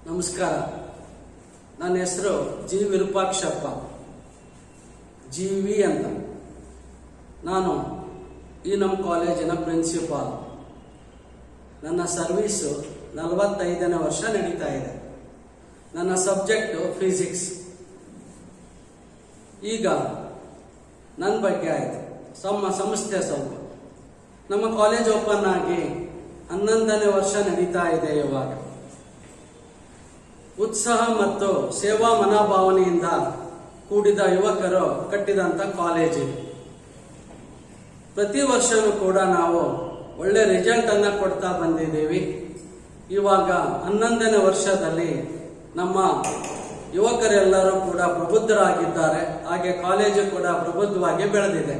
ನಮಸ್ಕಾರ ನನ್ನ ಹೆಸರು ಜಿ ವಿರೂಪಾಕ್ಷಪ್ಪ ಜಿ ವಿ ಅಂತ ನಾನು ಈ ನಮ್ಮ ಕಾಲೇಜಿನ ಪ್ರಿನ್ಸಿಪಾಲ್ ನನ್ನ ಸರ್ವೀಸು ನಲವತ್ತೈದನೇ ವರ್ಷ ನಡೀತಾ ಇದೆ ನನ್ನ ಸಬ್ಜೆಕ್ಟು ಫಿಸಿಕ್ಸ್ ಈಗ ನನ್ನ ಬಗ್ಗೆ ಆಯಿತು ಸಮ ಸಂಸ್ಥೆ ಸ್ವಲ್ಪ ನಮ್ಮ ಕಾಲೇಜ್ ಓಪನ್ ಆಗಿ ಹನ್ನೊಂದನೇ ವರ್ಷ ನಡೀತಾ ಇದೆ ಇವಾಗ ಉತ್ಸಾಹ ಮತ್ತು ಸೇವಾ ಮನೋಭಾವನೆಯಿಂದ ಕೂಡಿದ ಯುವಕರು ಕಟ್ಟಿದಂತ ಕಾಲೇಜ್ ಇದು ಪ್ರತಿ ವರ್ಷನೂ ಕೂಡ ನಾವು ಒಳ್ಳೆ ರಿಸಲ್ಟ್ ಅನ್ನ ಕೊಡ್ತಾ ಬಂದಿದ್ದೀವಿ ಇವಾಗ ಹನ್ನೊಂದನೇ ವರ್ಷದಲ್ಲಿ ನಮ್ಮ ಯುವಕರೆಲ್ಲರೂ ಕೂಡ ಪ್ರಬುದ್ಧರಾಗಿದ್ದಾರೆ ಹಾಗೆ ಕಾಲೇಜು ಕೂಡ ಪ್ರಬುದ್ಧವಾಗಿ ಬೆಳೆದಿದೆ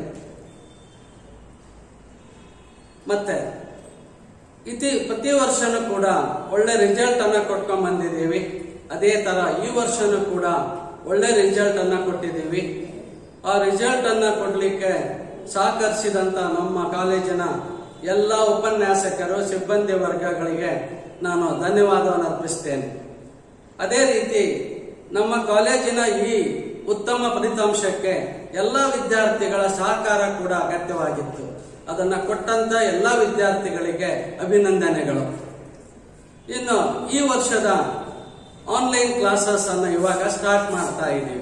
ಮತ್ತೆ ಇತಿ ಪ್ರತಿ ವರ್ಷನೂ ಕೂಡ ಒಳ್ಳೆ ರಿಸಲ್ಟ್ ಅನ್ನ ಕೊಟ್ಕೊಂಡ್ ಬಂದಿದ್ದೀವಿ ಅದೇ ತರ ಈ ವರ್ಷನೂ ಕೂಡ ಒಳ್ಳೆ ರಿಸಲ್ಟ್ ಅನ್ನ ಕೊಟ್ಟಿದ್ದೀವಿ ಆ ರಿಸಲ್ಟ್ ಅನ್ನ ಕೊಡ್ಲಿಕ್ಕೆ ಸಹಕರಿಸಿದಂತ ನಮ್ಮ ಕಾಲೇಜಿನ ಎಲ್ಲ ಉಪನ್ಯಾಸಕರು ಸಿಬ್ಬಂದಿ ವರ್ಗಗಳಿಗೆ ನಾನು ಧನ್ಯವಾದವನ್ನು ಅರ್ಪಿಸ್ತೇನೆ ಅದೇ ರೀತಿ ನಮ್ಮ ಕಾಲೇಜಿನ ಈ ಉತ್ತಮ ಫಲಿತಾಂಶಕ್ಕೆ ಎಲ್ಲ ವಿದ್ಯಾರ್ಥಿಗಳ ಸಹಕಾರ ಕೂಡ ಅಗತ್ಯವಾಗಿತ್ತು ಅದನ್ನ ಕೊಟ್ಟಂತ ಎಲ್ಲ ವಿದ್ಯಾರ್ಥಿಗಳಿಗೆ ಅಭಿನಂದನೆಗಳು ಇನ್ನು ಈ ವರ್ಷದ ಆನ್ಲೈನ್ ಕ್ಲಾಸಸ್ ಅನ್ನು ಇವಾಗ ಸ್ಟಾರ್ಟ್ ಮಾಡ್ತಾ ಇದ್ದೀವಿ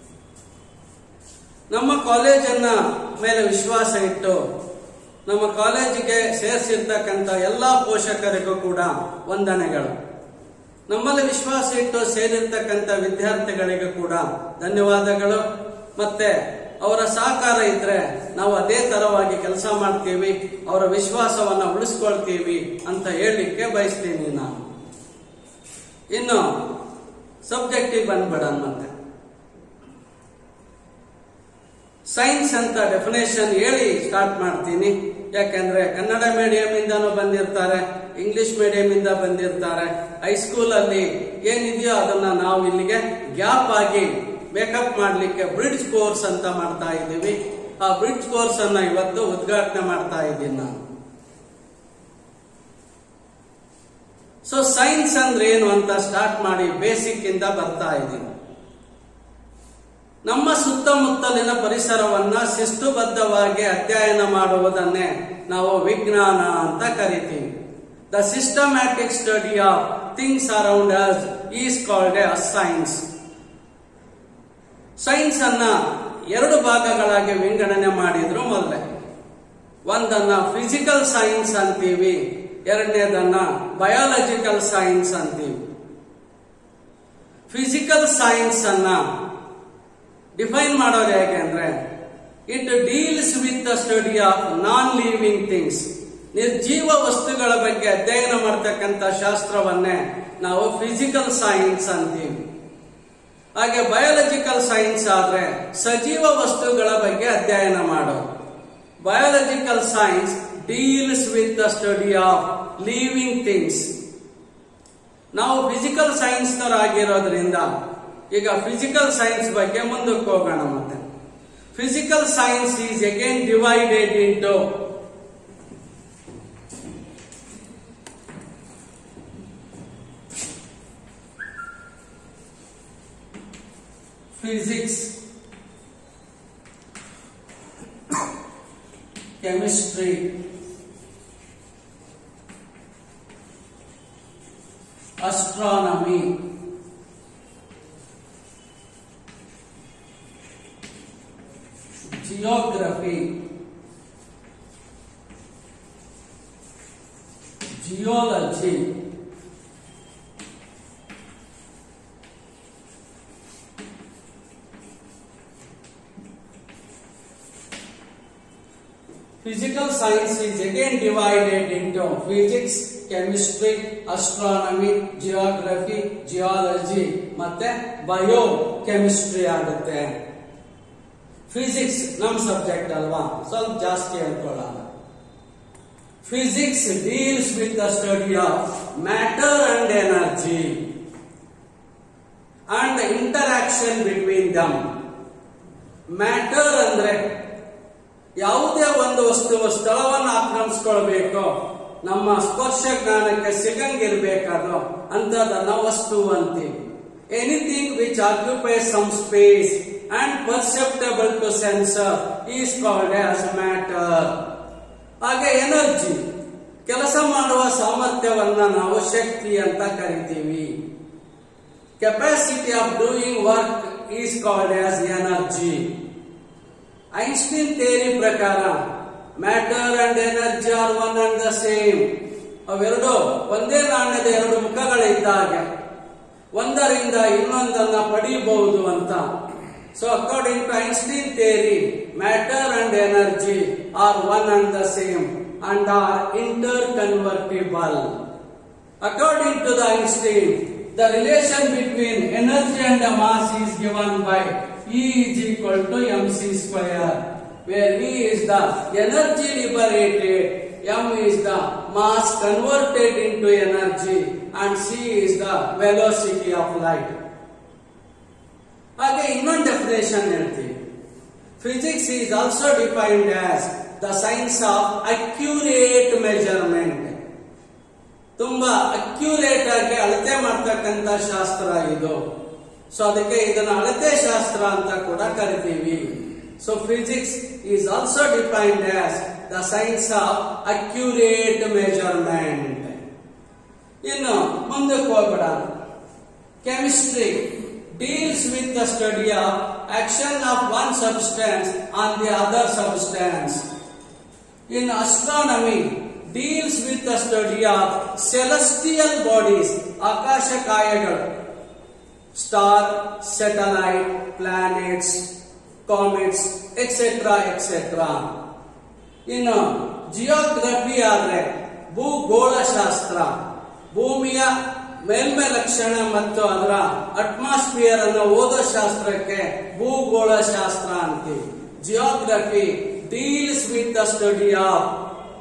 ನಮ್ಮ ಕಾಲೇಜನ್ನ ಮೇಲೆ ವಿಶ್ವಾಸ ಇಟ್ಟು ನಮ್ಮ ಕಾಲೇಜಿಗೆ ಸೇರಿಸಿರ್ತಕ್ಕಂಥ ಎಲ್ಲ ಪೋಷಕರಿಗೂ ಕೂಡ ವಂದನೆಗಳು ನಮ್ಮಲ್ಲಿ ವಿಶ್ವಾಸ ಇಟ್ಟು ಸೇರಿರ್ತಕ್ಕಂಥ ವಿದ್ಯಾರ್ಥಿಗಳಿಗೂ ಕೂಡ ಧನ್ಯವಾದಗಳು ಮತ್ತೆ ಅವರ ಸಹಕಾರ ಇದ್ರೆ ನಾವು ಅದೇ ತರವಾಗಿ ಕೆಲಸ ಮಾಡ್ತೀವಿ ಅವರ ವಿಶ್ವಾಸವನ್ನ ಉಳಿಸ್ಕೊಳ್ತೀವಿ ಅಂತ ಹೇಳಲಿಕ್ಕೆ ಬಯಸ್ತೀನಿ ನಾನು ಇನ್ನು ಸಬ್ಜೆಕ್ಟಿಗೆ ಬಂದ್ಬಿಡೋಣ ಮತ್ತೆ ಸೈನ್ಸ್ ಅಂತ ಡೆಫಿನೇಷನ್ ಹೇಳಿ ಸ್ಟಾರ್ಟ್ ಮಾಡ್ತೀನಿ ಯಾಕಂದ್ರೆ ಕನ್ನಡ ಮೀಡಿಯಂ ಇಂದಾನು ಬಂದಿರ್ತಾರೆ ಇಂಗ್ಲಿಷ್ ಮೀಡಿಯಂ ಇಂದ ಬಂದಿರ್ತಾರೆ ಹೈಸ್ಕೂಲ್ ಅಲ್ಲಿ ಏನಿದೆಯೋ ಅದನ್ನ ನಾವು ಇಲ್ಲಿಗೆ ಗ್ಯಾಪ್ ಆಗಿ ಮೇಕಪ್ ಮಾಡ್ಲಿಕ್ಕೆ ಬ್ರಿಡ್ಜ್ ಕೋರ್ಸ್ ಅಂತ ಮಾಡ್ತಾ ಇದ್ದೀವಿ ಆ ಬ್ರಿಡ್ಜ್ ಕೋರ್ಸ್ ಅನ್ನ ಇವತ್ತು ಉದ್ಘಾಟನೆ ಮಾಡ್ತಾ ಇದ್ದೀನಿ ನಾನು ಸೊ ಸೈನ್ಸ್ ಅಂದ್ರೆ ಏನು ಅಂತ ಸ್ಟಾರ್ಟ್ ಮಾಡಿ ಬೇಸಿಕ್ ಇಂದ ಬರ್ತಾ ಇದ್ದೀನಿ ನಮ್ಮ ಸುತ್ತಮುತ್ತಲಿನ ಪರಿಸರವನ್ನ ಶಿಸ್ತುಬದ್ಧವಾಗಿ ಅಧ್ಯಯನ ಮಾಡುವುದನ್ನೇ ನಾವು ವಿಜ್ಞಾನ ಅಂತ ಕರಿತೀವಿ the systematic study of things around us is called a science science ಅನ್ನ ಎರಡು ಭಾಗಗಳಾಗಿ ವಿಂಗಡಣೆ ಮಾಡಿದ್ರು ಮೊದಲೇ ಒಂದನ್ನ ಫಿಸಿಕಲ್ ಸೈನ್ಸ್ ಅಂತೀವಿ ಎರಡನೇದನ್ನ ಬಯಾಲಜಿಕಲ್ ಸೈನ್ಸ್ ಅಂತೀವಿ ಫಿಸಿಕಲ್ ಸೈನ್ಸ್ ಅನ್ನ ಡಿಫೈನ್ ಮಾಡೋದು ಹೇಗೆ ಅಂದ್ರೆ it deals with the study of non living things ನಿರ್ಜೀವ ವಸ್ತುಗಳ ಬಗ್ಗೆ ಅಧ್ಯಯನ ಮಾಡ್ತಕ್ಕಂಥ ಶಾಸ್ತ್ರವನ್ನೇ ನಾವು ಫಿಸಿಕಲ್ ಸೈನ್ಸ್ ಅಂತೀವಿ ಹಾಗೆ ಬಯಾಲಜಿಕಲ್ ಸೈನ್ಸ್ ಆದ್ರೆ ಸಜೀವ ವಸ್ತುಗಳ ಬಗ್ಗೆ ಅಧ್ಯಯನ ಮಾಡೋದು biological science deals with the study of living things ನಾವು ಫಿಸಿಕಲ್ ಸೈನ್ಸ್ ಆಗಿರೋದ್ರಿಂದ ಈಗ ಫಿಸಿಕಲ್ ಸೈನ್ಸ್ ಬಗ್ಗೆ ಮುಂದಕ್ಕೆ ಹೋಗೋಣ ಮತ್ತೆ physical science is again divided into physics, chemistry, astronomy, geography, geology, Physical science is again divided into physics, chemistry, astronomy, geography, geology ಮತ್ತೆ bio chemistry ಆಗುತ್ತೆ physics ನಮ್ ಸಬ್ಜೆಕ್ಟ್ ಅಲ್ವಾ ಸ್ವಲ್ಪ ಜಾಸ್ತಿ ಹೇಳ್ಕೊಳ್ಳೋಣ physics deals with the study of matter and energy and interaction between them matter ಅಂದ್ರೆ ಯಾವುದೇ ಒಂದು ವಸ್ತು ಸ್ಥಳವನ್ನು ಆಕ್ರಮಿಸ್ಕೊಳ್ಬೇಕು ನಮ್ಮ ಸ್ಪರ್ಶ ಜ್ಞಾನಕ್ಕೆ ಸಿಗಂಗಿರ್ಬೇಕದು ಅಂತದನ್ನ ವಸ್ತು ಅಂತೀವಿ anything which occupies some space and perceptible to sensor is called as matter ಹಾಗೆ ಎನರ್ಜಿ ಕೆಲಸ ಮಾಡುವ ಸಾಮರ್ಥ್ಯವನ್ನ ನಾವು ಶಕ್ತಿ ಅಂತ ಕರಿತೀವಿ capacity of doing work is called as energy Einstein theory ಪ್ರಕಾರ matter and energy are one and the same ಅವೆರಡು ಒಂದೇ ನಾಣ್ಯದ ಎರಡು ಮುಖಗಳಿದ್ದಾಗ ಒಂದರಿಂದ ಇನ್ನೊಂದನ್ನ ಪಡೆಯಬಹುದು ಅಂತ so according to Einstein theory matter and energy are one and the same and are inter convertible According to the Einstein, the relation between energy and the mass is given by E is equal to mc square, where E is the energy liberated, m is the mass converted into energy, and c is the velocity of light. ಹಾಗೆ ಇನ್ನೊಂದು definition ಹೇಳ್ತೀವಿ physics is also defined as the science of accurate measurement ತುಂಬಾ accurate ಆಗಿ ಅಳತೆ ಮಾಡ್ತಕ್ಕಂತ ಶಾಸ್ತ್ರ ಇದು so ಅದಕ್ಕೆ ಇದನ್ನ ಅಳತೆ ಶಾಸ್ತ್ರ ಅಂತ ಕೂಡ ಕರಿತೀವಿ so physics is also defined as the science of accurate measurement ಇನ್ನು ಮುಂದಕ್ಕೆ ಹೋಗ್ಬೇಡ chemistry deals with the study of action of one substance on the other substance in astronomy deals with the study of celestial bodies ಆಕಾಶಕಾಯಗಳು star satellite planets comets etcetera etcetera ಇನ್ನು geography ಆದ್ರೆ ಭೂಗೋಳಶಾಸ್ತ್ರ ಭೂಮಿಯ ಮೇಲ್ಮೆ ಲಕ್ಷಣ ಮತ್ತು ಅದರ ಅಟ್ಮಾಸ್ಫಿಯರ್ ಅನ್ನು ಓದೋ ಶಾಸ್ತ್ರಕ್ಕೆ ಭೂಗೋಳ ಶಾಸ್ತ್ರ ಅಂತೀವಿ geography deals with the study of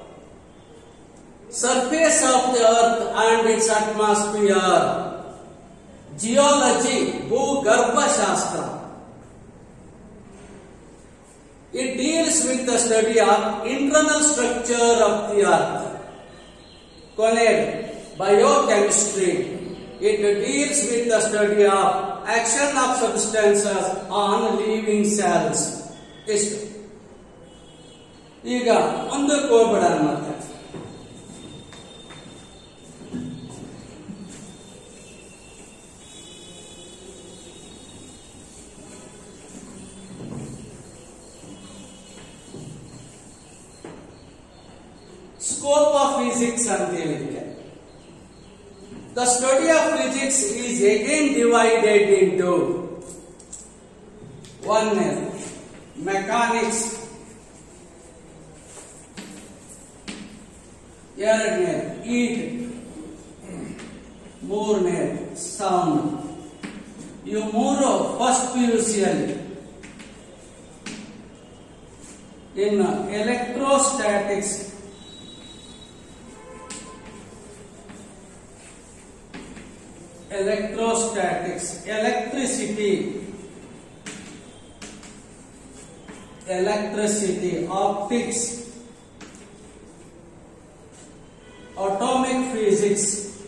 surface of the earth and its atmosphere. Geology, Bhugarbha Shastra. It deals with the study of internal structure of the earth. Connect, biochemistry. It deals with the study of action of substances on living cells. ಇಷ್ಟು ಈಗ ಮುಂದಕ್ಕೆ ಹೋಗ್ಬೇಡ ಮತ್ತೆ scope of physics ಅಂತ ಹೇಳಿದ್ರೆ the study of physics is again divided into one mechanics ಎರಡನೇ heat ಮೂರನೇ sound ಇವು ಮೂರು ಫಸ್ಟ್ ಪಿ ಯು ಸಿಯಲ್ಲಿ ಇನ್ನು electrostatics electrostatics, electricity, electricity, optics, atomic physics,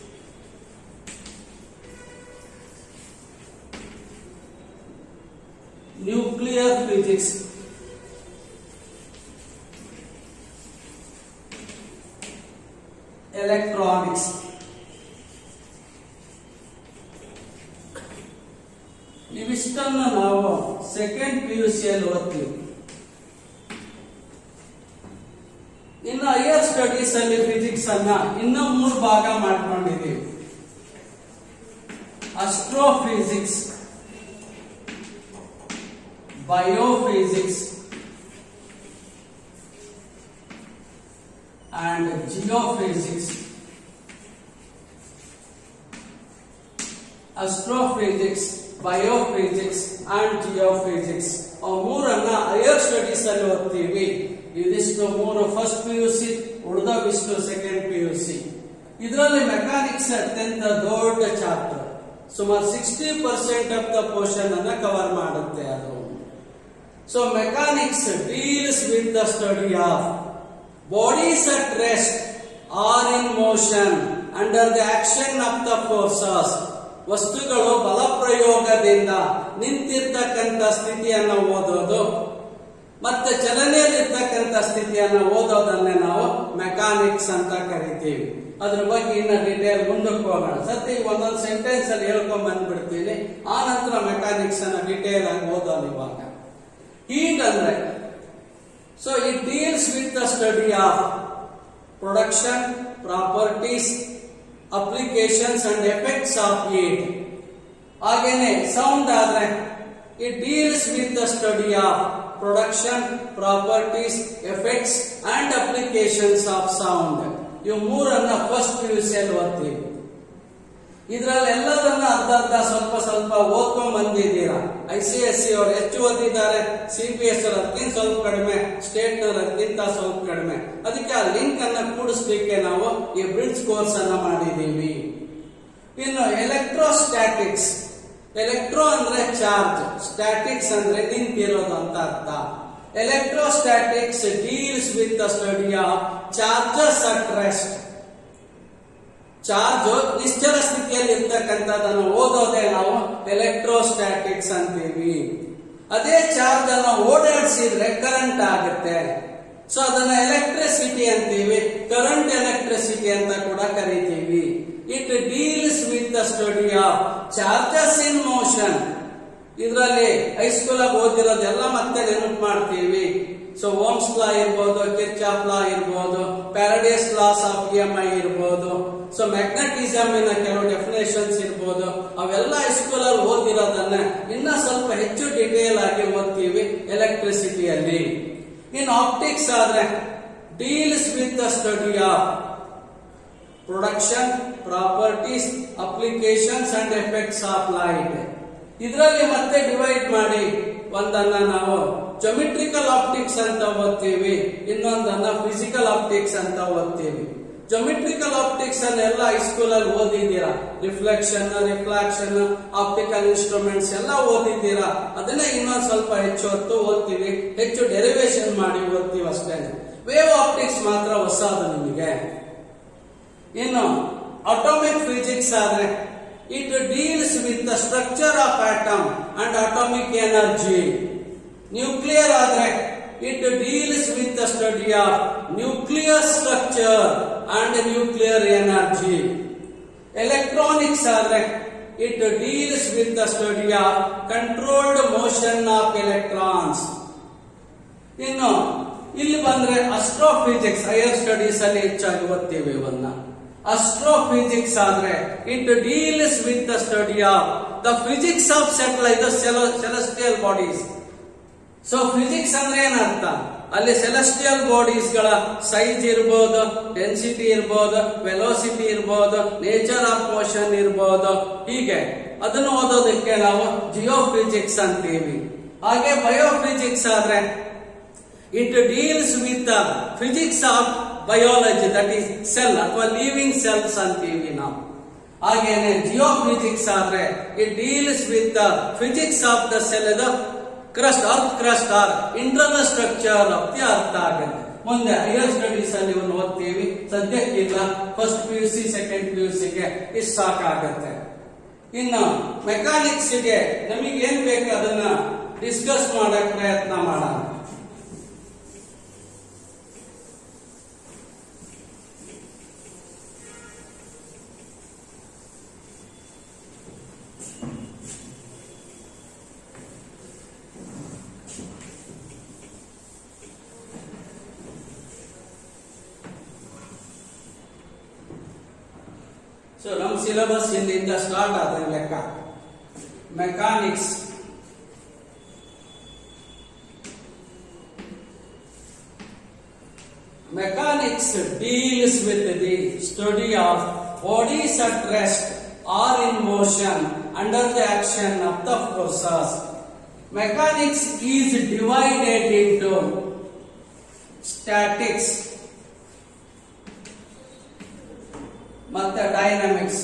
nuclear physics, electronics. ಇವಿಷ್ಟನ್ನು ನಾವು ಸೆಕೆಂಡ್ ಪಿ ಯು ಸಿಯಲ್ಲಿ ಓದ್ತೀವಿ ಇನ್ನು ಹೈಯರ್ ಸ್ಟಡೀಸ್ ಅಲ್ಲಿ ಫಿಸಿಕ್ಸ್ ಅನ್ನ ಇನ್ನೂ ಮೂರು ಭಾಗ ಮಾಡ್ಕೊಂಡಿದ್ದೀವಿ astrophysics biophysics and geophysics astrophysics biophysics and geophysics ಅವು ಮೂರನ್ನ ಹೈಯರ್ ಸ್ಟಡೀಸ್ ಅಲ್ಲಿ ಓದ್ತೀವಿ ಇದಿಷ್ಟು ಮೂರು ಫಸ್ಟ್ ಪಿ ಯು ಸಿ ಉಳಿದವಿಷ್ಟು ಸೆಕೆಂಡ್ ಪಿ ಯು ಸಿ ಇದರಲ್ಲಿ ಮೆಕ್ಯಾನಿಕ್ಸ್ ಅತ್ಯಂತ ದೊಡ್ಡ ಚಾಪ್ಟರ್ ಸುಮಾರು sixty percent of the portion ಅನ್ನ ಕವರ್ ಮಾಡುತ್ತೆ ಅದು so mechanics deals with the study of bodies at rest or in motion under the action of the forces ವಸ್ತುಗಳು ಬಲಪ್ರಯೋಗದಿಂದ ನಿಂತಿರ್ತಕ್ಕಂಥ ಸ್ಥಿತಿಯನ್ನು ಓದೋದು ಮತ್ತೆ ಚಲನೆಯಲ್ಲಿರ್ತಕ್ಕಂಥ ಸ್ಥಿತಿಯನ್ನು ಓದೋದನ್ನೇ ನಾವು ಮೆಕ್ಯಾನಿಕ್ಸ್ ಅಂತ ಕರಿತೀವಿ ಅದ್ರ ಬಗ್ಗೆ ಇನ್ನ ಡೀಟೇಲ್ ಮುಂದಕ್ಕೆ ಹೋಗೋಣ ಸದ್ಯ ಈಗ ಒಂದೊಂದು ಸೆಂಟೆನ್ಸ್ ಅಲ್ಲಿ ಹೇಳ್ಕೊಂಡ್ ಬಂದ್ಬಿಡ್ತೀನಿ ಆ ನಂತರ ಮೆಕ್ಯಾನಿಕ್ಸ್ ಅನ್ನ ಡೀಟೇಲ್ ಆಗಿ ಓದೋಣ ಇವಾಗ ಹೀಗಂದ್ರೆ so it deals with the study of production properties applications and effects of it ಹಾಗೇನೆ ಸೌಂಡ್ ಆದ್ರೆ it deals with the study of production properties effects and applications of sound ಇವು ಮೂರನ್ನ ಫಸ್ಟ್ ಪಿ ಯು ಸಿಯಲ್ಲಿ ಓದ್ತೀವಿ ಇದ್ರಲ್ಲಿ ಎಲ್ಲದನ್ನ ಅರ್ಧ ಅರ್ಧ ಸ್ವಲ್ಪ ಸ್ವಲ್ಪ ಓದ್ಕೊಂಡ್ ಬಂದಿದ್ದೀರಾ ಐ ಸಿ ಎಸ್ ಸಿ ಅವರು ಹೆಚ್ಚು ಓದಿದ್ದಾರೆ ಸಿ ಪಿ ಎಸ್ ಅವರು ಅದಕ್ಕಿಂತ ಸ್ವಲ್ಪ ಕಡಿಮೆ ಸ್ಟೇಟ್ ನವರು ಅದಕ್ಕಿಂತ ಸ್ವಲ್ಪ ಕಡಿಮೆ ಅದಕ್ಕೆ ಆ ಲಿಂಕ್ ಅನ್ನ ಕೂಡಿಸ್ಲಿಕ್ಕೆ ನಾವು ಈ ಬ್ರಿಡ್ಜ್ ಕೋರ್ಸ್ ಅನ್ನ ಮಾಡಿದೀವಿ ಇನ್ನು ಎಲೆಕ್ಟ್ರೋಸ್ಟ್ಯಾಟಿಕ್ಸ್ ಎಲೆಕ್ಟ್ರೋ ಅಂದ್ರೆ ಚಾರ್ಜ್ ಸ್ಟ್ಯಾಟಿಕ್ಸ್ ಅಂದ್ರೆ ನಿಂತಿರೋದು ಅಂತ ಅರ್ಥ electrostatics deals with the study of charges at rest charge ನಿಶ್ಚಲ ಸ್ಥಿತಿಯಲ್ಲಿ ಇರ್ತಕ್ಕಂಥದ್ದನ್ನು ಓದೋದೇ ನಾವು ಎಲೆಕ್ಟ್ರೋಸ್ಟ್ಯಾಟಿಕ್ಸ್ ಅಂತೀವಿ ಅದೇ ಚಾರ್ಜ್ ಅನ್ನು ಓಡಾಡಿಸಿದ್ರೆ ಕರೆಂಟ್ ಆಗುತ್ತೆ ಸೊ ಅದನ್ನ ಎಲೆಕ್ಟ್ರಿಸಿಟಿ ಅಂತೀವಿ ಕರೆಂಟ್ ಎಲೆಕ್ಟ್ರಿಸಿಟಿ ಅಂತ ಕೂಡ ಕರಿತೀವಿ it deals with the study of charges in motion ಇದರಲ್ಲಿ ಹೈಸ್ಕೂಲ್ ಆಗಿ ಓದಿರೋದೆಲ್ಲ ಮತ್ತೆ ನೆನಪು ಮಾಡ್ತೀವಿ ಸೊ ಓಮ್ಸ್ ಲಾ ಇರ್ಬೋದು ಕಿರ್ಚಾಫ್ ಲಾ ಇರ್ಬೋದು Faraday's laws of E M I ಇರ್ಬೋದು ಸೊ ಮ್ಯಾಗ್ನೆಟಿಸಮ್ ಇನ ಕೆಲವು ಡೆಫಿನೇಷನ್ಸ್ ಇರ್ಬೋದು ಅವೆಲ್ಲ ಹೈಸ್ಕೂಲ್ ಅಲ್ಲಿ ಓದಿರೋದನ್ನ ಇನ್ನ ಸ್ವಲ್ಪ ಹೆಚ್ಚು ಡಿಟೇಲ್ ಆಗಿ ಓದ್ತೀವಿ ಎಲೆಕ್ಟ್ರಿಸಿಟಿಯಲ್ಲಿ ಇನ್ ಆಪ್ಟಿಕ್ಸ್ ಆದ್ರೆ deals with the study of production properties applications and effects of light ಇದರಲ್ಲಿ ಮತ್ತೆ ಡಿವೈಡ್ ಮಾಡಿ ಒಂದನ್ನ ನಾವು ಜೊಮೆಟ್ರಿಕಲ್ ಆಪ್ಟಿಕ್ಸ್ ಅಂತ ಓದ್ತೀವಿ ಇನ್ನೊಂದನ್ನ ಫಿಸಿಕಲ್ ಆಪ್ಟಿಕ್ಸ್ ಅಂತ ಓದ್ತೀವಿ ಜೊಮೆಟ್ರಿಕಲ್ ಆಪ್ಟಿಕ್ಸ್ ಅನ್ನೆಲ್ಲ ಹೈಸ್ಕೂಲ್ ಅಲ್ಲಿ ಓದಿದ್ದೀರಾ ರಿಫ್ಲೆಕ್ಷನ್ ರಿಫ್ಲಾಕ್ಷನ್ ಆಪ್ಟಿಕಲ್ ಇನ್ಸ್ಟ್ರೂಮೆಂಟ್ಸ್ ಎಲ್ಲ ಓದಿದ್ದೀರಾ ಅದನ್ನ ಇನ್ನೊಂದ್ ಸ್ವಲ್ಪ ಹೆಚ್ಚು ಹೊತ್ತು ಓದ್ತೀವಿ ಹೆಚ್ಚು ಡೆರಿವೇಶನ್ ಮಾಡಿ ಓದ್ತೀವಿ ಅಷ್ಟೇ ವೇವ್ ಆಪ್ಟಿಕ್ಸ್ ಮಾತ್ರ ಹೊಸದು ನಿಮಗೆ ಇನ್ನು ಅಟೋಮಿಕ್ ಫಿಸಿಕ್ಸ್ ಆದ್ರೆ it deals with the structure of atom and atomic energy nuclear ಆದ್ರೆ it deals with the study of nuclear structure and nuclear energy electronics ಆದ್ರೆ it deals with the study of controlled motion of electrons ಇನ್ನು ಇಲ್ಲಿ ಬಂದ್ರೆ ಅಸ್ಟ್ರೋಫಿಸಿಕ್ಸ್ higher studies ಅಲ್ಲಿ ಹೆಚ್ಚಾಗಿ ಓದ್ತೀವಿ ಇವನ್ನ astrophysics ಆದ್ರೆ it deals with the study of the physics of satellite celestial bodies so physics ಅಂದ್ರೆ ಏನರ್ಥ ಅಲ್ಲಿ ಸೆಲೆಸ್ಟಿಯಲ್ ಬಾಡೀಸ್ ಗಳ ಸೈಜ್ ಇರ್ಬೋದು ಡೆನ್ಸಿಟಿ ಇರ್ಬೋದು ವೆಲೋಸಿಟಿ ಇರ್ಬೋದು ನೇಚರ್ ಆಫ್ ಮೋಷನ್ ಇರ್ಬೋದು ಹೀಗೆ ಅದನ್ನು ಓದೋದಕ್ಕೆ ನಾವು ಜಿಯೋಫಿಸಿಕ್ಸ್ ಅಂತೀವಿ ಹಾಗೆ ಬಯೋಫಿಸಿಕ್ಸ್ ಆದ್ರೆ it deals with the physics of biology that is cell ಅಥವಾ ಲಿವಿಂಗ್ ಸೆಲ್ಸ್ ಅಂತೀವಿ ನಾವು ಹಾಗೇನೆ ಜಿಯೋಫಿಸಿಕ್ಸ್ ಆದ್ರೆ it deals with the physics of the cell ಇದು crust earth crust or internal structure of the earth ಆಗುತ್ತೆ ಮುಂದೆ higher studies ಅಲ್ಲಿ ಇವನು ಓದ್ತೀವಿ ಸದ್ಯಕ್ಕಿಲ್ಲ first P U C second P U ಸಿಗೆ ಇಷ್ಟು ಸಾಕಾಗತ್ತೆ ಇನ್ನು ಮೆಕ್ಯಾನಿಕ್ಸ್ ಗೆ ನಮಗೆ ಏನ್ ಬೇಕು ಅದನ್ನ ಡಿಸ್ಕಸ್ ಮಾಡಕ್ ಪ್ರಯತ್ನ ಮಾಡೋಣ ಸೊ ನಮ್ಮ ಸಿಲೆಬಸ್ ಇಲ್ಲಿಂದ ಸ್ಟಾರ್ಟ್ ಆದ್ರೆ ಲೆಕ್ಕ mechanics mechanics deals with the study of bodies at rest or in motion under the action of the forces mechanics is divided into statics ಮತ್ತೆ dynamics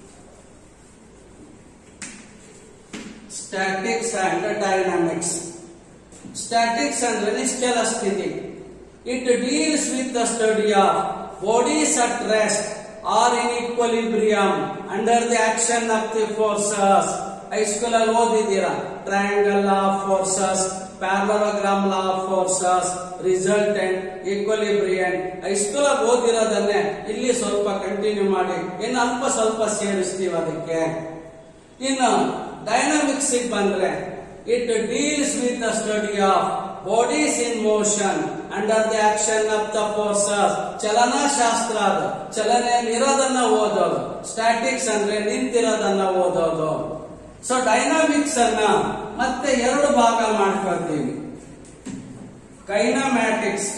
statics and dynamics statics ಅಂದ್ರೆ ನಿಶ್ಚಲ ಸ್ಥಿತಿ it deals with the study of bodies at rest are in equilibrium under the action of the forces high school ಅಲ್ಲಿ ಓದಿದ್ದೀರಾ triangle law of forces parallelogram law of forces resultant equilibrant high school ಅಲ್ಲಿ ಓದಿರೋದನ್ನೇ ಇಲ್ಲಿ ಸ್ವಲ್ಪ continue ಮಾಡಿ ಇನ್ನು ಅಲ್ಪ ಸ್ವಲ್ಪ ಸೇರಿಸ್ತೀವಿ ಅದಕ್ಕೆ ಇನ್ನು ಡೈನಾಮಿಕ್ಸ್ ಬಂದ್ರೆ it deals with the study of bodies in motion under the action of the forces ಚಲನಶಾಸ್ತ್ರ ಅದು ಚಲನೆಯಲ್ಲಿರೋದನ್ನ ಓದೋದು ಸ್ಟ್ಯಾಟಿಕ್ಸ್ ಅಂದ್ರೆ ನಿಂತಿರೋದನ್ನ ಓದೋದು ಸೊ ಡೈನಾಮಿಕ್ಸ್ ಅನ್ನ ಮತ್ತೆ ಎರಡು ಭಾಗ ಮಾಡ್ಕೊಳ್ತೀವಿ ಕೈನಮ್ಯಾಟಿಕ್ಸ್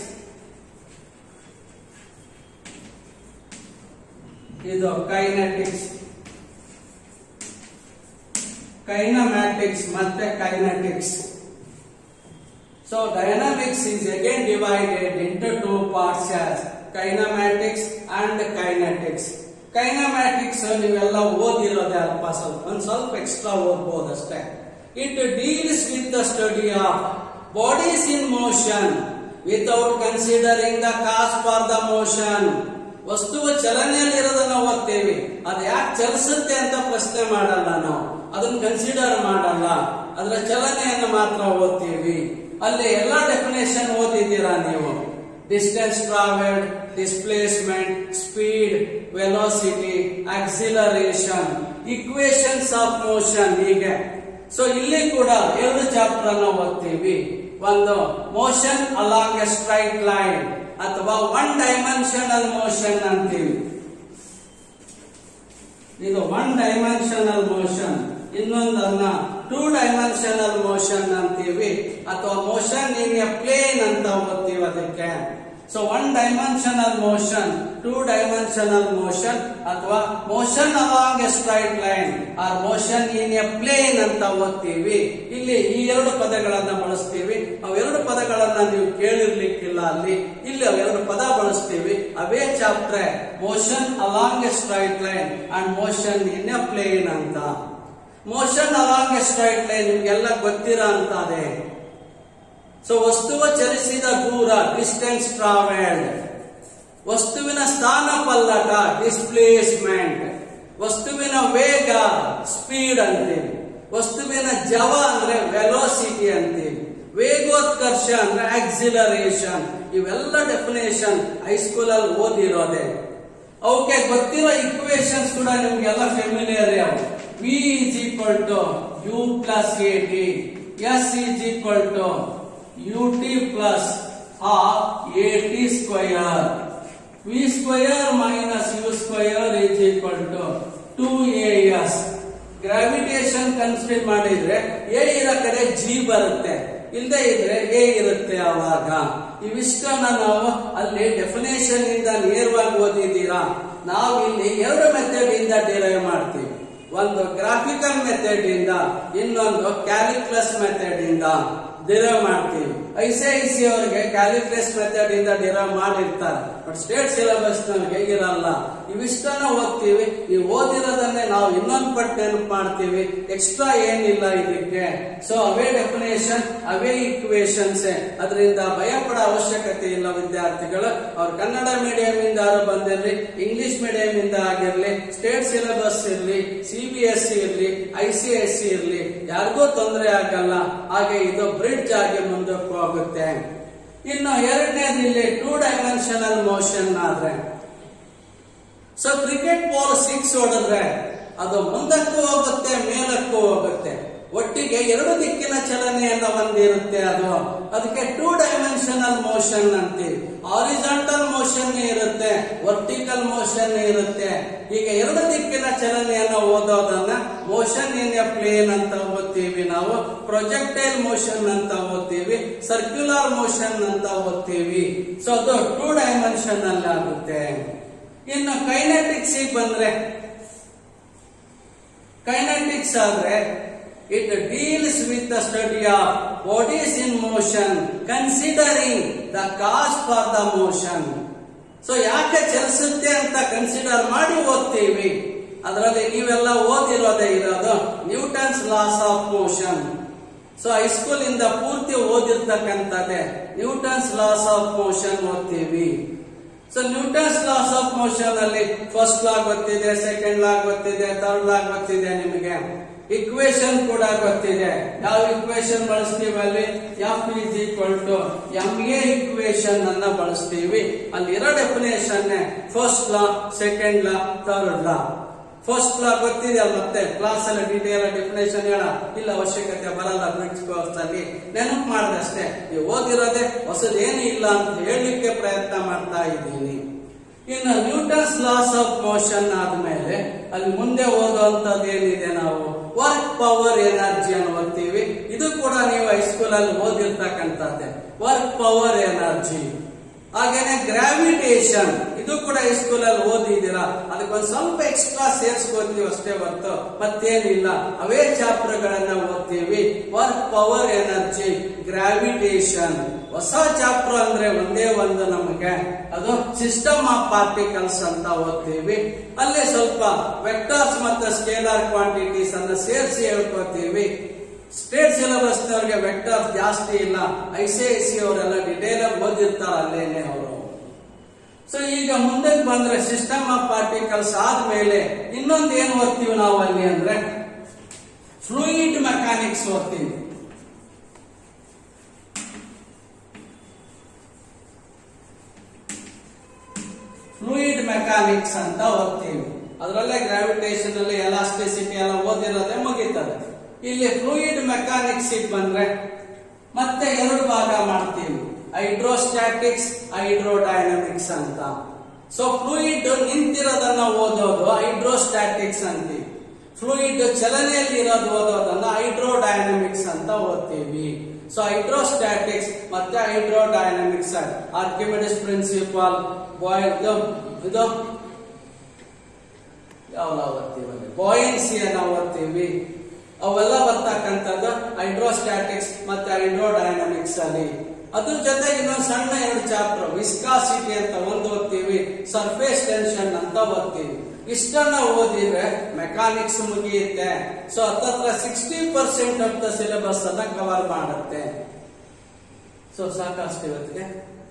ಇದು ಕೈನೆಟಿಕ್ಸ್ ಕೈನಮ್ಯಾಟಿಕ್ಸ್ ಮತ್ತೆ kinetics so dynamics is again divided into two parts as kinematics and kinetics. Kinematics ನೀವೆಲ್ಲ ಓದಿರೋದೇ ಅಲ್ಪ ಸ್ವಲ್ಪ ಒಂದ್ ಸ್ವಲ್ಪ ಎಕ್ಸ್ಟ್ರಾ ಓದ್ಬೋದು ಅಷ್ಟೇ it deals with the study of bodies in motion without considering the cause for the motion ವಸ್ತುವು ಚಲನೆಯಲ್ಲಿ ಇರೋದನ್ನ ಓದ್ತೇವೆ ಅದು ಯಾಕೆ ಚಲಿಸುತ್ತೆ ಅಂತ ಪ್ರಶ್ನೆ ಮಾಡಲ್ಲ ನಾವು ಅದನ್ನ ಕನ್ಸಿಡರ್ ಮಾಡಲ್ಲ ಅದರ ಚಲನೆಯನ್ನು ಮಾತ್ರ ಓದ್ತೀವಿ ಅಲ್ಲಿ ಎಲ್ಲಾ ಡೆಫಿನೇಷನ್ ಓದಿದ್ದೀರಾ ನೀವು distance travelled displacement speed velocity acceleration equations of motion ಹೀಗೆ ಸೊ ಇಲ್ಲಿ ಕೂಡ ಎರಡು ಚಾಪ್ಟರ್ ಅನ್ನು ಓದ್ತೀವಿ ಒಂದು motion along a straight line ಅಥವಾ ಒನ್ ಡೈಮೆನ್ಷನಲ್ ಮೋಷನ್ ಅಂತೀವಿ ಇದು ಒನ್ ಡೈಮೆನ್ಷನಲ್ ಮೋಷನ್ ಇನ್ನೊಂದನ್ನ ಟೂ ಡೈಮೆನ್ಷನಲ್ ಮೋಷನ್ ಅಂತೀವಿ ಅಥವಾ ಮೋಷನ್ ಇನ್ ಎ ಪ್ಲೇನ್ ಅಂತ ಓದ್ತೀವಿ ಅದಕ್ಕೆ so one dimensional motion two dimensional motion ಅಥವಾ motion along a straight line or motion in a plane ಅಂತ ಓದ್ತೀವಿ ಇಲ್ಲಿ ಈ ಎರಡು ಪದಗಳನ್ನ ಬಳಸ್ತೀವಿ ಅವೆರಡು ಪದಗಳನ್ನ ನೀವು ಕೇಳಿರ್ಲಿಕ್ಕಿಲ್ಲ ಅಲ್ಲಿ ಇಲ್ಲಿ ಅವೆರಡು ಪದ ಬಳಸ್ತೀವಿ ಅವೇ ಚಾಪ್ಟ್ರೆ motion along a straight line and motion in a plane ಅಂತ motion along a straight line ನಿಮ್ಗೆಲ್ಲ ಗೊತ್ತಿರೋ ಅಂತದೆ ಸೊ ವಸ್ತುವ ಚಲಿಸಿದ ದೂರ ಡಿಸ್ಟೆನ್ಸ್ ಟ್ರಾವೆಲ್ಡ್ ವಸ್ತುವಿನ ಸ್ಥಾನ ಪಲ್ಲಟ ಡಿಸ್ಪ್ಲೇಸ್ಮೆಂಟ್ ವಸ್ತುವಿನ ವೇಗ ಸ್ಪೀಡ್ ಅಂತೀವಿ ವಸ್ತುವಿನ ಜವ ಅಂದ್ರೆ ವೆಲೋಸಿಟಿ ಅಂತೀವಿ ವೇಗೋತ್ಕರ್ಷ ಅಂದ್ರೆ ಆಕ್ಸಿಲರೇಷನ್ ಇವೆಲ್ಲ ಡೆಫಿನೇಷನ್ ಹೈಸ್ಕೂಲ್ ಅಲ್ಲಿ ಓದಿರೋದೆ ಅವಕ್ಕೆ ಗೊತ್ತಿರೋ ಇಕ್ವೇಶನ್ಸ್ ಕೂಡ ನಿಮ್ಗೆಲ್ಲ ಫೆಮಿಲಿಯರ್ ಯಾವ v is equal to u plus a t s is equal to u t plus half a t square v square minus u square is equal to two a s gravitation consider ಮಾಡಿದ್ರೆ a ಇರೋ ಕಡೆ G ಬರುತ್ತೆ ಇಲ್ಲದೆ ಇದ್ರೆ A ಇರುತ್ತೆ ಅವಾಗ ಇವಿಷ್ಟನ್ನ ನಾವು ಅಲ್ಲಿ ಡೆಫಿನೇಷನ್ ಇಂದ ನೇರವಾಗಿ ಓದಿದ್ದೀರಾ ನಾವು ಇಲ್ಲಿ ಎರಡು ಮೆಥಡ್ ಇಂದ ಡಿರೈವ್ ಮಾಡ್ತೀವಿ ಒಂದು ಗ್ರಾಫಿಕಲ್ ಮೆಥಡ್ ಇಂದ ಇನ್ನೊಂದು ಕ್ಯಾಲಿಕ್ಯುಲಸ್ ಮೆಥಡ್ ಇಂದ ಡಿರೈವ್ ಮಾಡ್ತೀವಿ ಐ ಸಿ ಐ ಸಿ ಅವರಿಗೆ ಕ್ಯಾಲಿಕ್ಯುಲಸ್ ಮೆಥಡ್ ಇಂದ ಡಿರೈವ್ ಮಾಡಿರ್ತಾರೆ ಬಟ್ ಸ್ಟೇಟ್ ಸಿಲೆಬಸ್ ನಮ್ಗೆ ಹೇಗಿರಲ್ಲ ಇವಿಷ್ಟನ್ನ ಓದ್ತೀವಿ ಈ ಓದಿರೋದನ್ನೇ ನಾವು ಇನ್ನೊಂದು ಪಟ್ಟು ನೆನಪು ಮಾಡ್ತೀವಿ ಎಕ್ಸ್ಟ್ರಾ ಏನಿಲ್ಲ ಇದಕ್ಕೆ ಸೊ ಅವೇ ಡೆಫಿನೇಷನ್ ಅವೇ ಇಕ್ವೇಶನ್ಸ್ ಅದರಿಂದ ಭಯ ಪಡೋ ಅವಶ್ಯಕತೆ ಇಲ್ಲ ವಿದ್ಯಾರ್ಥಿಗಳು ಅವ್ರು ಕನ್ನಡ ಮೀಡಿಯಂ ಇಂದ ಯಾರು ಬಂದಿರಲಿ ಇಂಗ್ಲಿಷ್ ಮೀಡಿಯಂ ಇಂದ ಆಗಿರ್ಲಿ ಸ್ಟೇಟ್ ಸಿಲೆಬಸ್ ಇರ್ಲಿ ಸಿ ಬಿ ಎಸ್ ಸಿ ಇರ್ಲಿ ಐ ಸಿ ಎಸ್ ಸಿ ಇರ್ಲಿ ಯಾರಿಗೂ ತೊಂದರೆ ಆಗಲ್ಲ ಹಾಗೆ ಇದು ಬ್ರಿಡ್ಜ್ ಆಗಿ ಮುಂದಕ್ಕೆ ಹೋಗುತ್ತೆ ಇನ್ನು ಎರಡನೇದು ಇಲ್ಲಿ ಟೂ ಡೈಮೆನ್ಷನಲ್ ಮೋಷನ್ ಆದ್ರೆ ಸೊ ಕ್ರಿಕೆಟ್ ಬಾಲ್ ಸಿಕ್ಸ್ ಹೊಡೆದ್ರೆ ಅದು ಮುಂದಕ್ಕೂ ಹೋಗುತ್ತೆ ಮೇಲಕ್ಕೂ ಹೋಗುತ್ತೆ ಒಟ್ಟಿಗೆ ಎರಡು ದಿಕ್ಕಿನ ಚಲನೆಯನ್ನ ಹೊಂದಿರುತ್ತೆ ಅದು ಅದಕ್ಕೆ ಟೂ ಡೈಮೆನ್ಷನಲ್ ಮೋಷನ್ ಅಂತೀವಿ ಆರಿಜಾಂಟಲ್ ಮೋಷನ್ ಇರುತ್ತೆ ವರ್ಟಿಕಲ್ ಮೋಷನ್ ಇರುತ್ತೆ ಈಗ ಎರಡು ದಿಕ್ಕಿನ ಚಲನೆಯನ್ನ ಓದೋದನ್ನ ಮೋಷನ್ ಇನ್ ಎ ಪ್ಲೇನ್ ಅಂತ ಓದ್ತೀವಿ ನಾವು ಪ್ರೊಜೆಕ್ಟೈಲ್ ಮೋಷನ್ ಅಂತ ಓದ್ತೀವಿ ಸರ್ಕ್ಯುಲರ್ ಮೋಷನ್ ಅಂತ ಓದ್ತೀವಿ ಸೊ ಅದು ಟೂ ಡೈಮೆನ್ಷನ್ ಅಲ್ಲಿ ಆಗುತ್ತೆ ಇನ್ನು ಕೈನೆಟಿಕ್ಸ್ ಬಂದ್ರೆ ಕೈನೆಟಿಕ್ಸ್ ಆದ್ರೆ it deals with the study of bodies in motion considering the cause for the motion so ಯಾಕೆ ಚಲಿಸುತ್ತೆ ಅಂತ ಕನ್ಸಿಡರ್ ಮಾಡಿ ಓದ್ತೀವಿ ಅದರಲ್ಲಿ ನೀವೆಲ್ಲ ಓದಿರೋದೇ ಇರೋದು Newton's laws of motion so high school ಇಂದ ಪೂರ್ತಿ ಓದಿರ್ತಕ್ಕಂಥದ್ದೇ ನ್ಯೂಟನ್ಸ್ ಲಾಸ್ ಆಫ್ ಮೋಷನ್ ಓದ್ತೀವಿ so Newton's laws of motion ಅಲ್ಲಿ ಫಸ್ಟ್ ಲಾ ಗೊತ್ತಿದೆ ಸೆಕೆಂಡ್ ಲಾ ಗೊತ್ತಿದೆ ಥರ್ಡ್ ಲಾ ಗೊತ್ತಿದೆ ನಿಮಗೆ ಇಕ್ವೇಶನ್ ಕೂಡ ಗೊತ್ತಿದೆ ಯಾವ ಇಕ್ವೇಶನ್ ಬಳಸ್ತೀವಿ ಅಲ್ಲಿ F is equal to M A equation ಅನ್ನ ಬಳಸ್ತೀವಿ ಅಲ್ಲಿ ಇರೋ definition first law second law third law first law ಗೊತ್ತಿದೆ ಅಲ್ಲ ಮತ್ತೆ ಕ್ಲಾಸ್ ಅಲ್ಲಿ ಡೀಟೇಲ್ ಡೆಫಿನೇಷನ್ ಹೇಳ ಇಲ್ಲ ಅವಶ್ಯಕತೆ ಬರಲ್ಲ ಬ್ರಿಡ್ಜ್ ಕೋರ್ಸ್ ಅಲ್ಲಿ ನೆನಪು ಮಾಡಿದಷ್ಟೇ ನೀವು ಓದಿರೋದೇ ಹೊಸದೇನು ಇಲ್ಲ ಅಂತ ಹೇಳಲಿಕ್ಕೆ ಪ್ರಯತ್ನ ಮಾಡ್ತಾ ಇದ್ದೀನಿ ಇನ್ನು ನ್ಯೂಟನ್ಸ್ ಲಾಸ್ ಆಫ್ ಮೋಷನ್ ಆದ್ಮೇಲೆ ಅಲ್ಲಿ ಮುಂದೆ ಓದುವಂತದ್ದು ಏನಿದೆ ನಾವು ವರ್ಕ್ ಪವರ್ ಎನರ್ಜಿ ಅನ್ನು ಓದ್ತೀವಿ ಇದು ಕೂಡ ನೀವು ಹೈಸ್ಕೂಲ್ ಅಲ್ಲಿ ಓದಿರ್ತಕ್ಕಂಥದ್ದೇ ವರ್ಕ್ ಪವರ್ ಎನರ್ಜಿ ಹಾಗೇನೆ ಗ್ರಾವಿಟೇಷನ್ ಇದು ಕೂಡ ಹೈಸ್ಕೂಲ್ ಅಲ್ಲಿ ಓದಿದ್ದೀರಾ ಅದಕ್ಕೊಂದು ಸ್ವಲ್ಪ ಎಕ್ಸ್ಟ್ರಾ ಸೇರಿಸ್ಕೋತೀವಿ ಅಷ್ಟೇ ಹೊರತು ಮತ್ತೇನಿಲ್ಲ ಅವೇ ಚಾಪ್ಟರ್ ಗಳನ್ನ ಓದ್ತೀವಿ ವರ್ಕ್ ಪವರ್ ಎನರ್ಜಿ ಗ್ರಾವಿಟೇಷನ್ ಹೊಸ ಚಾಪ್ಟರ್ ಅಂದ್ರೆ ಒಂದೇ ಒಂದು ನಮಗೆ ಅದು ಸಿಸ್ಟಮ್ ಆಫ್ ಪಾರ್ಟಿಕಲ್ಸ್ ಅಂತ ಓದ್ತೀವಿ ಅಲ್ಲಿ ಸ್ವಲ್ಪ ವೆಕ್ಟರ್ಸ್ ಮತ್ತು ಸ್ಕೇಲಾರ್ ಕ್ವಾಂಟಿಟೀಸ್ ಅನ್ನ ಸೇರಿಸಿ ಹೇಳ್ಕೊತೀವಿ ಸ್ಟೇಟ್ ಸಿಲೆಬಸ್ ನವರಿಗೆ ವೆಕ್ಟರ್ ಜಾಸ್ತಿ ಇಲ್ಲ ಐ ಸಿ ಐ ಸಿ ಅವರೆಲ್ಲ ಡಿಟೇಲ್ ಆಗಿ ಓದಿರ್ತಾರೆ ಅಲ್ಲೇನೆ ಅವರು ಸೊ ಈಗ ಮುಂದಕ್ಕೆ ಬಂದ್ರೆ ಸಿಸ್ಟಮ್ ಆಫ್ ಪಾರ್ಟಿಕಲ್ಸ್ ಆದ್ಮೇಲೆ ಇನ್ನೊಂದು ಏನ್ ಓದ್ತೀವಿ ನಾವು ಅಲ್ಲಿ ಅಂದ್ರೆ ಫ್ಲೂಯಿಡ್ ಮೆಕ್ಯಾನಿಕ್ಸ್ ಓದ್ತೀವಿ ಫ್ಲೂಯಿಡ್ ಮೆಕ್ಯಾನಿಕ್ಸ್ ಅಂತ ಓದ್ತೀವಿ ಅದರಲ್ಲೇ ಗ್ರಾವಿಟೇಷನ್ ಅಲ್ಲಿ ಎಲಾಸ್ಟಿಸಿಟಿ ಎಲ್ಲ ಓದಿರೋದೇ ಮುಗೀತದೆ ಇಲ್ಲಿ ಫ್ಲೂಯಿಡ್ ಮೆಕ್ಯಾನಿಕ್ಸ್ ಬಂದ್ರೆ ಮತ್ತೆ ಎರಡು ಭಾಗ ಮಾಡ್ತೀವಿ ಹೈಡ್ರೋಸ್ಟ್ಯಾಟಿಕ್ಸ್ ಹೈಡ್ರೋಡೈನಮಿಕ್ಸ್ ಅಂತ ಸೊ ಫ್ಲೂಯಿಡ್ ನಿಂತಿರೋದನ್ನ ಓದೋದು ಹೈಡ್ರೋಸ್ಟ್ಯಾಟಿಕ್ಸ್ ಅಂತೀವಿ ಫ್ಲೂಯಿಡ್ ಚಲನೆಯಲ್ಲಿ ಇರೋದು ಓದೋದನ್ನ ಹೈಡ್ರೋಡೈನಮಿಕ್ಸ್ ಅಂತ ಓದ್ತೀವಿ ಸೊ ಹೈಡ್ರೋಸ್ಟ್ಯಾಟಿಕ್ಸ್ ಮತ್ತೆ ಹೈಡ್ರೋಡೈನಮಿಕ್ಸ್ ಆರ್ಕಿಮಿಡಿಸ್ ಪ್ರಿನ್ಸಿಪಲ್ ಬಾಯ್ ಇದು ಯಾವೆಲ್ಲ ಓದ್ತೀವಿ ಬಾಯನ್ಸಿಯನ್ನ ಓದ್ತೀವಿ ಅವೆಲ್ಲ ಬರ್ತಕ್ಕಂಥದ್ದು ಹೈಡ್ರೋಸ್ಟ್ಯಾಟಿಕ್ಸ್ ಮತ್ತೆ ಹೈಡ್ರೋಡೈನಮಿಕ್ಸ್ ಅಲ್ಲಿ ಅದ್ರ ಜೊತೆಗೆ ಇನ್ನೊಂದು ಸಣ್ಣ ಎರಡು ಚಾಪ್ಟರ್ ವಿಸ್ಕಾಸಿಟಿ ಅಂತ ಒಂದು ಓದ್ತೀವಿ ಸರ್ಫೇಸ್ ಟೆನ್ಷನ್ ಅಂತ ಓದ್ತೀವಿ ಇಷ್ಟನ್ನ ಓದಿದ್ರೆ ಮೆಕ್ಯಾನಿಕ್ಸ್ ಮುಗಿಯುತ್ತೆ ಸೊ ಹತ್ತತ್ರ sixty percent of the syllabus ಅನ್ನ ಕವರ್ ಮಾಡುತ್ತೆ ಸೊ ಸಾಕಷ್ಟು ಇವತ್ತಿಗೆ